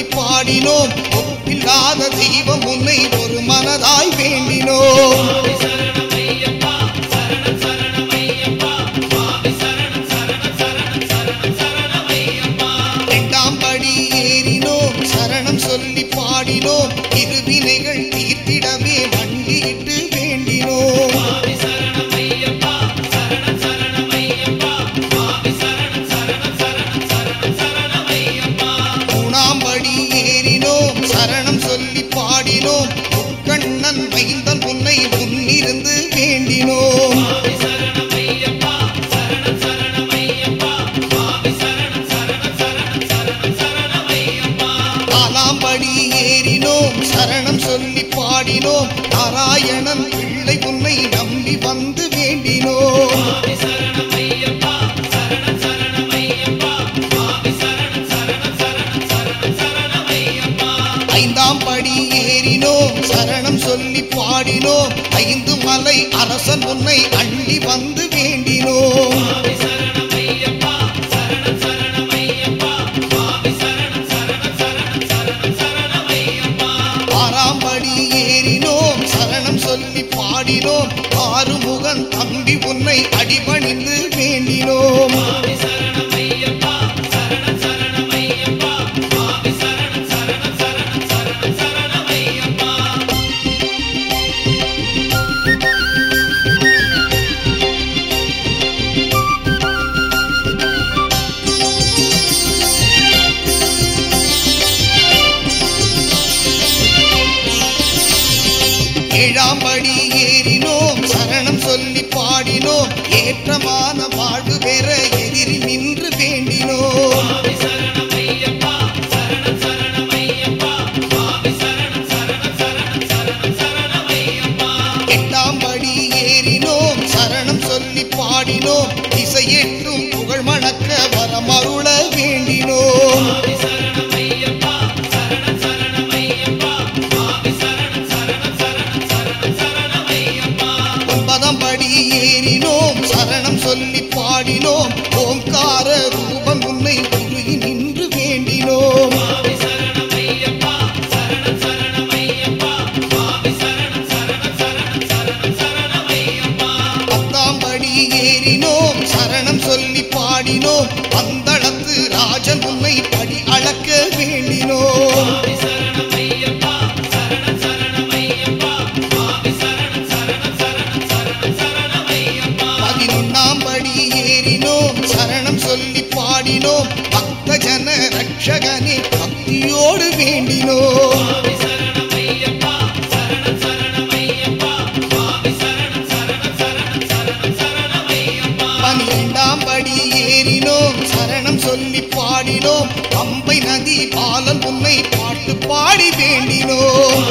பாடினோம் ஒப்பில்லாத தெய்வம் உன்னை ஒரு மனதாய் வேண்டினோம் இரண்டாம் படி ஏறினோம் சரணம் சொல்லி பாடினோம் இருவினைகள் தீர்த்திடவே மண்டியிட்டு வேண்டினோம் மூணாம் படி ஏறினோம் சரணம் சொல்லி பாடினோம் கண்ணன் மைந்தன் உன்னை முன்னிருந்து வேண்டினோம் நாலாம் படி ஏறினோம் சரணம் சொல்லி பாடினோம் நாராயணன் பிள்ளை உன்னை நம்பி வந்து வேண்டினோம் ஐந்தாம் படி ஏறினோம் சரணம் சொல்லி பாடினோம் ஐந்து மலை அரசன் உன்னை அள்ளி வந்து வேண்டினோம் ஆறாம் படி ஏறினோம் சரணம் சொல்லி பாடினோம் ஆறுமுகன் தம்பி உன்னை அடிபணிந்து வேண்டினோம் ஏழாம் படி ஏறினோம் சரணம் சொல்லி பாடினோம் ஏற்றமான வாழ்வு பெற எதிரி நின்று வேண்டினோம் எட்டாம் படி ஏறினோம் சரணம் சொல்லி பாடினோம் இசையெட்டும் புகழ் மணக்க வரமருள வேண்டினோம் ஒன்பதாம் படி ஏறினோம் சரணம் சொல்லி பாடினோம் ஓங்கார ரூபம் உன்னை உருகி நின்று வேண்டினோம் பத்தாம் படி ஏறினோம் சரணம் சொல்லி பாடினோம் பந்தளத்து ராஜன் உன்னை படி அளக்க வேண்டினோம் பதினொன்னாம் படி ஏறினோம் சரணம் சொல்லி பாடினோம் பக்த ஜன ரட்சகனே பக்தியோடு வேண்டினோம் பனிரெண்டாம் படி ஏறினோம் சரணம் சொல்லி பாடினோம் பம்பை நதி பாலன் உன்னை பாட்டு பாடி வேண்டினோம்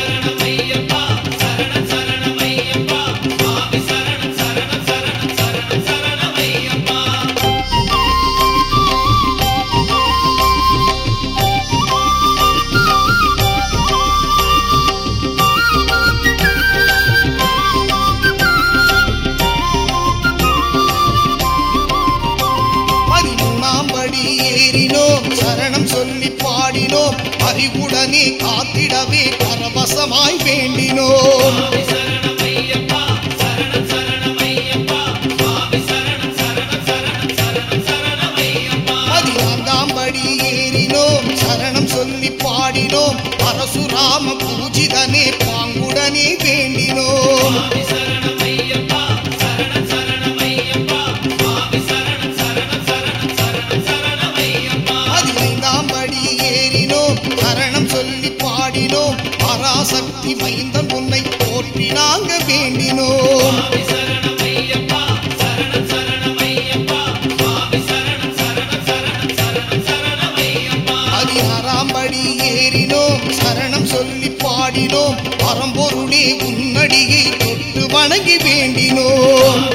பதிமூணாம் படி ஏறினோம் சரணம் சொல்லி பாடினோம் அறிவுடனே காத்திடவே பரவசமாய் வேண்டினோம் பதினான்காம் படி ஏறினோம் சரணம் சொல்லி பாடினோம் பரசுராம பூஜிதனே பாங்குடனே வேண்டினோம் பதினைந்தாம் படி ஏறினோம் சரணம் சொல்லி பாடினோம் பராசக்தி மைந்தன் உன்னை போற்றி நாங்க வேண்டினோம் பதினாறாம் படி ஏறினோம் சரணம் சொல்லி பாடினோம் பரம்பொருளே உன்னடியை தொட்டு வணங்கி வேண்டினோம்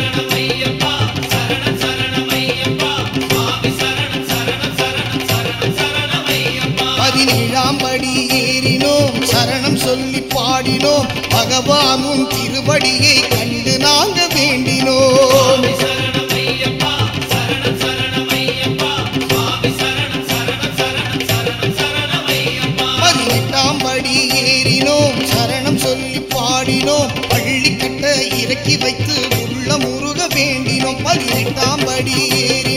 பதினேழாம் படி ஏறினோம் சரணம் சொல்லி பாடினோம் பகவானும் திருவடியை கண்டு நாங்க வேண்டினோம் வேண்டினோம் பதினெட்டாம் படி ஏறி